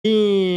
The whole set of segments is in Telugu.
ఈ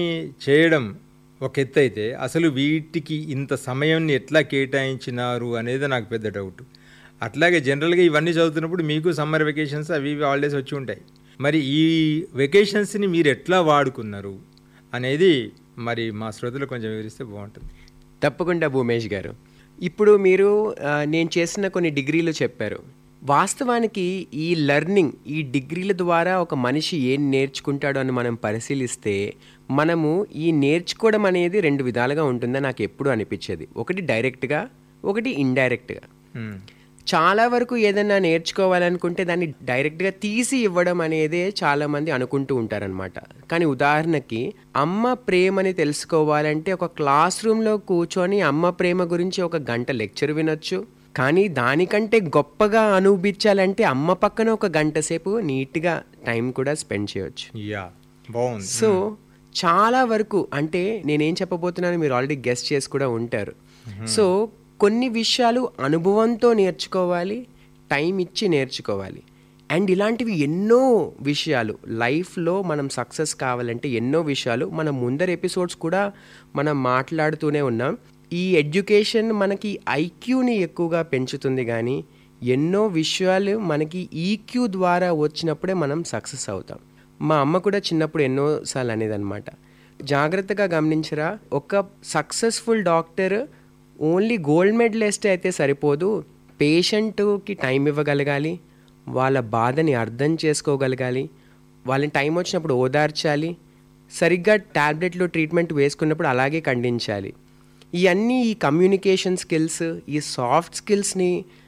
చేయడం ఒక ఎత్తు అయితే అసలు వీటికి ఇంత సమయాన్ని ఎట్లా కేటాయించినారు అనేది నాకు పెద్ద డౌట్ అట్లాగే జనరల్గా ఇవన్నీ చదువుతున్నప్పుడు మీకు సమ్మర్ వెకేషన్స్ అవి ఇవి హాలిడేస్ వచ్చి ఉంటాయి మరి ఈ వెకేషన్స్ని మీరు ఎట్లా వాడుకున్నారు అనేది మరి మా శ్రోతలు కొంచెం వివరిస్తే బాగుంటుంది తప్పకుండా భూమేష్ గారు ఇప్పుడు మీరు ఆ, నేను చేసిన కొన్ని డిగ్రీలు చెప్పారు వాస్తవానికి ఈ లెర్నింగ్ ఈ డిగ్రీల ద్వారా ఒక మనిషి ఏం నేర్చుకుంటాడో అని మనం పరిశీలిస్తే మనము ఈ నేర్చుకోవడం అనేది రెండు విధాలుగా ఉంటుందని నాకు ఎప్పుడు అనిపించేది ఒకటి డైరెక్ట్గా ఒకటి ఇండైరెక్ట్గా మ్మ్. చాలా వరకు ఏదైనా నేర్చుకోవాలనుకుంటే దాన్ని డైరెక్ట్గా తీసి ఇవ్వడం అనేదే చాలా మంది అనుకుంటూ ఉంటారనమాట కానీ ఉదాహరణకి అమ్మ ప్రేమని తెలుసుకోవాలంటే ఒక క్లాస్ రూమ్లో కూర్చొని అమ్మ ప్రేమ గురించి ఒక గంట లెక్చర్ వినొచ్చు కానీ దానికంటే గొప్పగా అనుభవించాలంటే అమ్మ పక్కన ఒక గంట సేపు నీట్గా టైం కూడా స్పెండ్ చేయొచ్చు యా బాగుంది సో చాలా వరకు అంటే నేనేం చెప్పబోతున్నాను మీరు ఆల్రెడీ గెస్ట్ చేసి కూడా ఉంటారు సో కొన్ని విషయాలు అనుభవంతో నేర్చుకోవాలి టైం ఇచ్చి నేర్చుకోవాలి అండ్ ఇలాంటివి ఎన్నో విషయాలు లైఫ్లో మనం సక్సెస్ కావాలంటే ఎన్నో విషయాలు మనం ముందర ఎపిసోడ్స్ కూడా మనం మాట్లాడుతూనే ఉన్నాం ఈ ఎడ్యుకేషన్ మనకి ఐక్యూని ఎక్కువగా పెంచుతుంది కానీ ఎన్నో విషయాలు మనకి ఈక్యూ ద్వారా వచ్చినప్పుడే మనం సక్సెస్ అవుతాం మా అమ్మ కూడా చిన్నప్పుడు ఎన్నోసార్లు అనేది అనమాట జాగ్రత్తగా గమనించరా ఒక successful doctor only gold medallist అయితే సరిపోదు పేషెంట్కి టైం ఇవ్వగలగాలి వాళ్ళ బాధని అర్థం చేసుకోగలగాలి వాళ్ళని టైం వచ్చినప్పుడు ఓదార్చాలి సరిగ్గా టాబ్లెట్లు ట్రీట్మెంట్ వేసుకున్నప్పుడు అలాగే ఖండించాలి ఇవన్నీ ఈ కమ్యూనికేషన్ స్కిల్స్ ఈ సాఫ్ట్ స్కిల్స్ని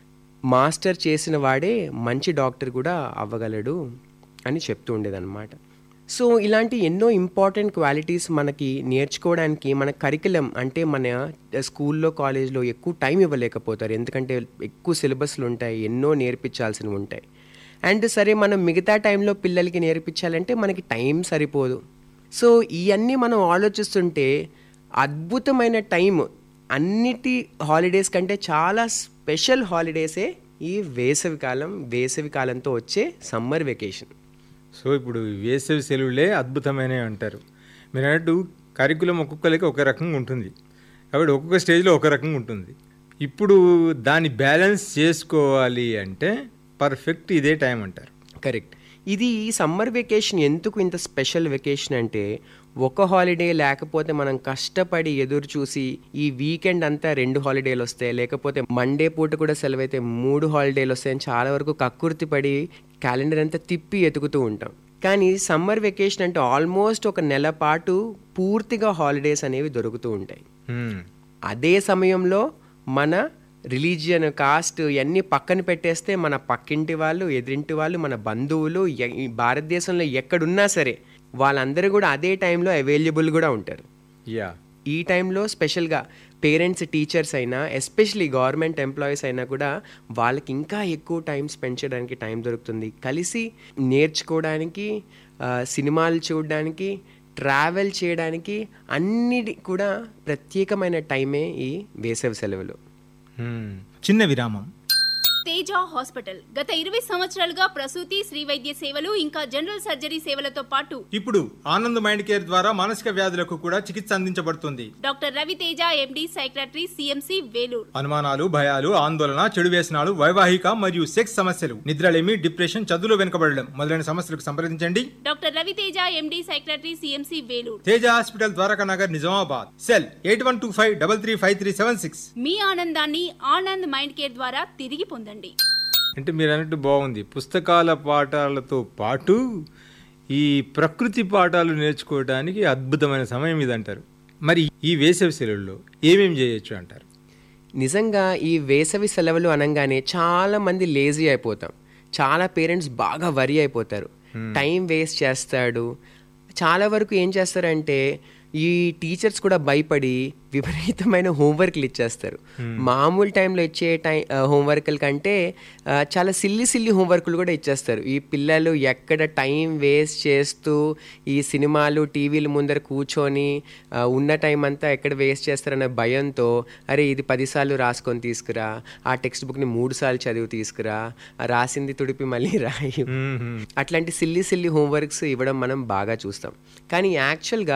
మాస్టర్ చేసిన వాడే మంచి డాక్టర్ కూడా అవ్వగలడు అని చెప్తూ ఉండేదన్నమాట సో ఇలాంటి ఎన్నో ఇంపార్టెంట్ క్వాలిటీస్ మనకి నేర్చుకోవడానికి మన కరికులం అంటే మన స్కూల్లో కాలేజ్లో ఎక్కువ టైం ఇవ్వలేకపోతారు ఎందుకంటే ఎక్కువ సిలబస్లు ఉంటాయి ఎన్నో నేర్పించాల్సినవి ఉంటాయి అండ్ సరే మనం మిగతా టైంలో పిల్లలకి నేర్పించాలంటే మనకి టైం సరిపోదు సో ఇవన్నీ మనం ఆలోచిస్తుంటే అద్భుతమైన టైం అన్నిటి హాలిడేస్ కంటే చాలా స్పెషల్ హాలిడేసే ఈ వేసవి కాలం వేసవి కాలంతో వచ్చే సమ్మర్ వెకేషన్ సో ఇప్పుడు వేసవి సెలవులే అద్భుతమైనవి అంటారు మీరు అన్నట్టు కరికులం ఒక్కొక్కరికి ఒక రకంగా ఉంటుంది కాబట్టి ఒక్కొక్క స్టేజ్లో ఒక రకంగా ఉంటుంది ఇప్పుడు దాన్ని బ్యాలెన్స్ చేసుకోవాలి అంటే పర్ఫెక్ట్ ఇదే టైం అంటారు కరెక్ట్ ఇది సమ్మర్ వెకేషన్ ఎందుకు ఇంత స్పెషల్ వెకేషన్ అంటే ఒక హాలిడే లేకపోతే మనం కష్టపడి ఎదురు చూసి ఈ వీకెండ్ అంతా రెండు హాలిడేలు వస్తాయి లేకపోతే మండే పూట కూడా సెలవైతే మూడు హాలిడేలు వస్తాయని చాలా వరకు కక్కుర్తి పడి క్యాలెండర్ అంతా తిప్పి ఎతుకుతూ ఉంటాం కానీ సమ్మర్ వెకేషన్ అంటే ఆల్మోస్ట్ ఒక నెల పాటు పూర్తిగా హాలిడేస్ అనేవి దొరుకుతూ ఉంటాయి హ్మ్. అదే సమయంలో మన రిలీజియన్ కాస్ట్ ఇవన్నీ పక్కన పెట్టేస్తే మన పక్కింటి వాళ్ళు ఎదురింటి వాళ్ళు మన బంధువులు ఎ- ఈ భారతదేశంలో ఎక్కడున్నా సరే వాళ్ళందరూ కూడా అదే టైంలో అవైలబుల్ కూడా ఉంటారు యా ఈ టైంలో స్పెషల్గా పేరెంట్స్ టీచర్స్ అయినా ఎస్పెషలీ గవర్నమెంట్ ఎంప్లాయీస్ అయినా కూడా వాళ్ళకి ఇంకా ఎక్కువ టైం స్పెండ్ చేయడానికి టైం దొరుకుతుంది కలిసి నేర్చుకోవడానికి ఆ, సినిమాలు చూడడానికి ట్రావెల్ చేయడానికి అన్నిటి కూడా ప్రత్యేకమైన టైమే ఈ వేసవి సెలవులు హ్మ్. చిన్న విరామం తేజ హాస్పిటల్ గత ఇరవై సంవత్సరాలుగా ప్రసూతి శ్రీ వైద్య సేవలు ఇంకా జనరల్ సర్జరీ సేవలతో పాటు ఇప్పుడు ఆనంద్ మైండ్ కేర్ ద్వారా మానసిక వ్యాధులకు కూడా చికిత్స అందించబడుతుంది doctor Raviteja MD psychiatry CMC Vellore అనుమానాలు భయాలు ఆందోళన చెడు వ్యసనాలు వైవాహిక మరియు సెక్స్ సమస్యలు నిద్రలేమి డిప్రెషన్ చదువులో వెనుకబడడం మొదలైన సమస్యలకు సంప్రదించండి doctor Raviteja MD psychiatry CMC Vellore Teja hospital Dwaraka Nagar Nizamabad cell eight one two five double three five three seven six మీ ఆనందాన్ని ఆనంద్ మైండ్ కేర్ ద్వారా తిరిగి పొందండి అంటే మీరు అన్నట్టు బాగుంది పుస్తకాల పాఠాలతో పాటు ఈ ప్రకృతి పాఠాలు నేర్చుకోవడానికి అద్భుతమైన సమయం ఇది అంటారు మరి ఈ వేసవి సెలవుల్లో ఏమేం చేయొచ్చు అంటారు నిజంగా ఈ వేసవి సెలవులు అనగానే చాలా మంది లేజీ అయిపోతాం చాలా పేరెంట్స్ బాగా వరి అయిపోతారు టైం వేస్ట్ చేస్తాడు చాలా వరకు ఏం చేస్తారంటే ఈ టీచర్స్ కూడా భయపడి విపరీతమైన హోంవర్క్లు ఇచ్చేస్తారు మామూలు టైంలో ఇచ్చే టైం హోంవర్క్ల కంటే ఆ, చాలా సిల్లి సిల్లి హోంవర్క్లు కూడా ఇచ్చేస్తారు ఈ పిల్లలు ఎక్కడ టైం వేస్ట్ చేస్తూ ఈ సినిమాలు టీవీల ముందర కూర్చొని ఆ, ఉన్న టైం అంతా ఎక్కడ వేస్ట్ చేస్తారనే భయంతో అరే ఇది పదిసార్లు రాసుకొని తీసుకురా ఆ టెక్స్ట్ బుక్ని మూడు సార్లు చదివి తీసుకురా ఆ రాసింది తుడిపి మళ్ళీ రాయి అట్లాంటి సిల్లి సిల్లి హోంవర్క్స్ ఇవ్వడం మనం బాగా చూస్తాం కానీ యాక్చువల్గా